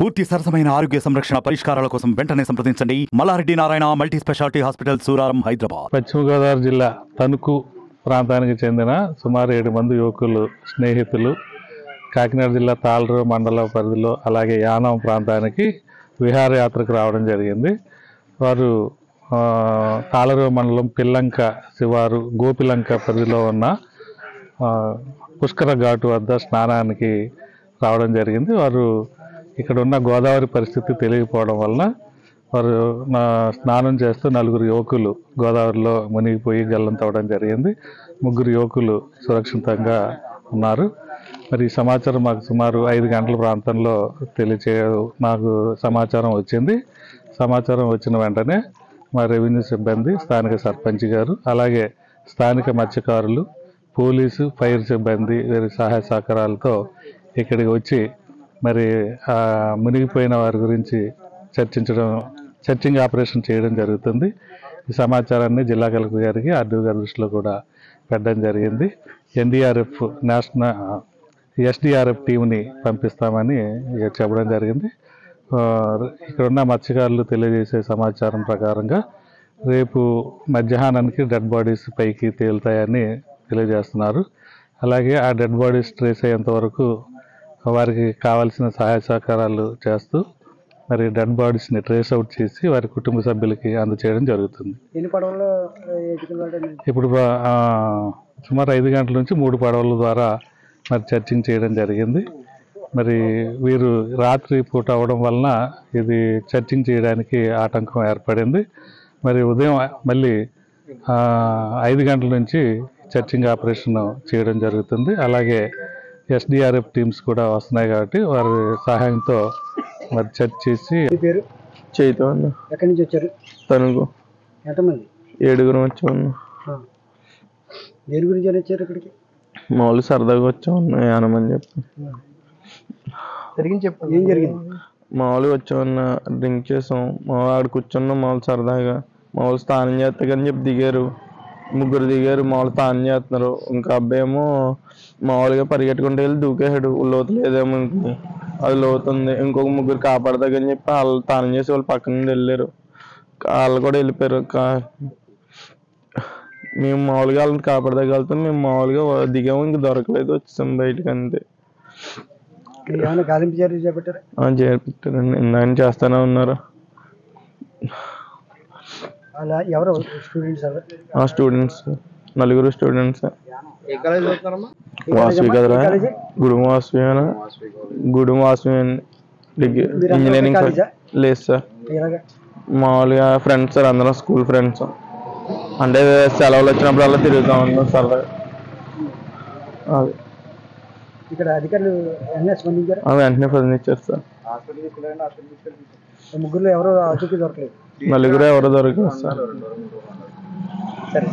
పూర్తి సరసమైన ఆరోగ్య సంరక్షణ పరిష్కారాల కోసం వెంటనే సంప్రదించండి Mallareddy Narayana multi speciality hospital Suraram Hyderabad పశ్చిమ గోదావరి జిల్లా తణుకు ప్రాంతానికి చెందిన సుమారు ఏడు మంది యువకులు స్నేహితులు కాకినాడ జిల్లా తాళరు మండల పరిధిలో అలాగే యానం ప్రాంతానికి విహారయాత్రకు రావడం జరిగింది వారు ఆ, తాళరు మండలం పిల్లంక శివారు గోపిలంక పరిధిలో ఉన్న ఆ, పుష్కర ఘాటు వద్ద స్నానానికి రావడం జరిగింది వారు ఇక్కడ ఉన్న గోదావరి పరిస్థితి తెలియకపోవడం వలన వారు నా స్నానం చేస్తూ నలుగురు యువకులు గోదావరిలో మునిగిపోయి గల్లంతవడం జరిగింది ముగ్గురు యువకులు సురక్షితంగా ఉన్నారు మరి ఈ సమాచారం మాకు సుమారు ఐదు గంటల ప్రాంతంలో తెలియచే నాకు సమాచారం వచ్చింది సమాచారం వచ్చిన వెంటనే మా రెవెన్యూ సిబ్బంది స్థానిక సర్పంచ్ గారు అలాగే స్థానిక మత్స్యకారులు పోలీసు ఫైర్ సిబ్బంది వీరి సహాయ సహకారాలతో ఇక్కడికి వచ్చి మరి ఆ మునిగిపోయిన వారి గురించి చర్చించడం చర్చింగ్ ఆపరేషన్ చేయడం జరుగుతుంది ఈ సమాచారాన్ని జిల్లా కలెక్టర్ గారికి ఆర్డీఓ గారి దృష్టిలో కూడా పెట్టడం జరిగింది ఎన్డీఆర్ఎఫ్ నేషనల్ ఎస్డిఆర్ఎఫ్ టీంని పంపిస్తామని ఇక చెప్పడం జరిగింది ఆ, ఇక్కడ ఉన్న మత్స్యకారులు తెలియజేసే సమాచారం ప్రకారంగా రేపు మధ్యాహ్నానికి డెడ్ బాడీస్ పైకి తేలుతాయని తెలియజేస్తున్నారు అలాగే ఆ డెడ్ బాడీస్ ట్రేస్ అయ్యేంత వరకు వారికి కావాల్సిన సహాయ సహకారాలు చేస్తూ మరి డెడ్ బాడీస్ని ట్రేస్ అవుట్ చేసి వారి కుటుంబ సభ్యులకి అందజేయడం జరుగుతుంది ఎన్ని పడవల్లో ఎదుగుతున్నాడు ఇప్పుడు ఆ, సుమారు ఐదు గంటల నుంచి మూడు పడవల ద్వారా మరి చర్చింగ్ చేయడం జరిగింది మరి వీరు రాత్రి పూట అవడం వలన ఇది చర్చింగ్ చేయడానికి ఆటంకం ఏర్పడింది మరి ఉదయం మళ్ళీ ఆ, ఐదు గంటల నుంచి చర్చింగ్ ఆపరేషన్ చేయడం జరుగుతుంది అలాగే ఎస్డిఆర్ఎఫ్ టీమ్స్ కూడా వస్తున్నాయి కాబట్టి వారి సహాయంతో మరి చర్చ చేసి మీ పేరు చైతన్య ఎక్కడి నుంచి వచ్చారు తణుకు ఎంతమంది ఏడుగురు వచ్చాము ఆ. దేని గురించి అని వచ్చారు ఇక్కడికి మామూలు సరదాగా వచ్చామన్న యానమని చెప్పి జరిగింది చెప్పు ఏం జరిగింది మామూలుగా వచ్చామన్న డ్రింక్ చేసాం మా ఆడ కూర్చున్నాం మామూలు సరదాగా మామూలు స్నానం చేస్తా కానీ చెప్పి దిగారు ముగ్గురు దిగారు మామూలు స్నానం చేస్తున్నారు ఇంకా అబ్బాయి ఏమో మామూలుగా పరిగెట్టుకుంటూ వెళ్ళి దూకేసాడు లోతు లేదేమో అనుకుని అది లోతుంది ఇంకొక ముగ్గురు కాపాడదాకని చెప్పి వాళ్ళు స్నానం చేసి వాళ్ళు పక్కన నుండి వెళ్ళారు వాళ్ళు కూడా వెళ్ళిపోయారు కా- మేము మామూలుగా వాళ్ళని కాపాడదగలుగుతాం మేము మామూలుగా దిగాము ఇంక దొరకలేదు వచ్చాం బయటకు అంతే ఇక్కడ ఏమైనా గాలింపు చర్యలు చేపట్టారా ఆ, చేర్పించారండి ఇందాక చేస్తూనే ఉన్నారు అలా ఎవరు స్టూడెంట్స్ ఎవరు ఆ స్టూడెంట్స్ నలుగురు స్టూడెంట్స్ ఏ కాలేజ్ చదువుతున్నారమ్మా వాసవి కదరా కాలేజీ? గుడు వాసవి అని గుడు వాసవి అని డిగ్రీ మీరు అందరూ ఇంజనీరింగ్ ఒకే కాలేజా? లేదు సార్ ఇలాగా మామూలుగా ఫ్రెండ్స్ సార్ అందరం స్కూల్ ఫ్రెండ్స్ అంటే సెలవులు వచ్చినప్పుడు అలా తిరుగుతూ ఉంటాం సరదాగా అది ఇక్కడ అధికారులు వెంటనే స్పందించారు ఆ, వెంటనే ప్రతినిచ్చారు సార్ ముగ్గురులో ఎవరు ఆచూకీ దొరకలేదు నలుగురు ఎవరో దొరికారు సార్ సరే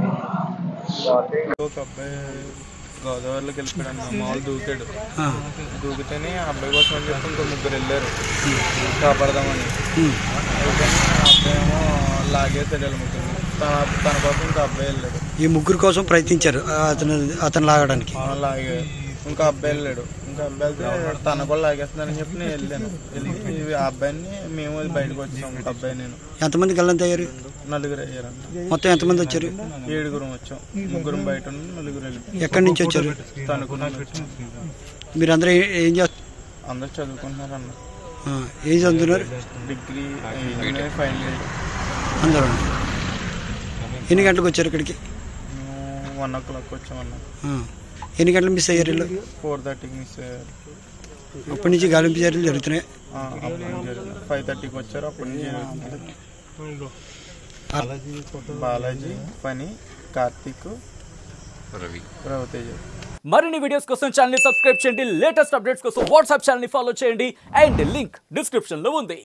ఒక అబ్బాయి గోదావరిలోకి వెళ్ళిపోయాడు అన్న మామూలు దూకాడు దూకితేనే ఆ అబ్బాయి కోసం అని చెప్పి ఇంకో ముగ్గురు వెళ్ళారు కాపాడదామని అయితే ఆ అబ్బాయి ఏమో లాగేసాడు వీళ్ళ ముగ్గురు తన తన కోసం ఇంకో అబ్బాయి వెళ్ళాడు ఈ ముగ్గురు కోసం ప్రయత్నించారు అతను అతను లాగడానికి ఆ లాగే ఇంకో అబ్బాయి వెళ్ళాడు ఇంకో అబ్బాయి వెళ్తే తన కూడా లాగేస్తున్నారని చెప్పి నేను వెళ్ళాను వెళ్ళి ఆ అబ్బాయిని మేము బయటకు వచ్చాం ఒక అబ్బాయి నేను ఎంతమంది గల్లంత అయ్యారు నలుగురు అయ్యారంట మొత్తం ఎంతమంది వచ్చారు ఏడుగురం వచ్చాం ముగ్గురం బయట ఉండి నలుగురు వెళ్ళిపోయాం ఎక్కడి నుంచి వచ్చారు తనుకుని వచ్చాం మీరు అందరూ ఏ- ఏం చేస్తారు అందరు చదువుకుంటున్నారు అన్న ఏం చదువుతున్నారు డిగ్రీ ఇంజనీరింగ్ ఫైనల్ ఇయర్ అందరూ ఎన్ని గంటలకు వచ్చారు ఇక్కడికి మేము వన్ ఓ క్లాక్ వచ్చామన్న ఆ. ఎన్ని గంటలు మిస్ అయ్యారు వీళ్ళు ఫోర్ థర్టీకి మిస్ అయ్యారు అప్పటి నుంచి గాలింపు చర్యలు జరుగుతున్నాయి ఆ, అప్పటి నుంచి జరిగింది ఫైవ్ థర్టీకి వచ్చారు అప్పటి నుంచి జరుగుతుంది బాలాజీ పని కార్తీక్ రవి రవితేజ మరిన్ని వీడియోస్ కోసం ఛానల్ సబ్స్క్రైబ్ చేయండి లేటెస్ట్ అప్డేట్స్ కోసం వాట్సాప్ ఛానల్ ఫాలో చేయండి అండ్ లింక్ డిస్క్రిప్షన్ లో ఉంది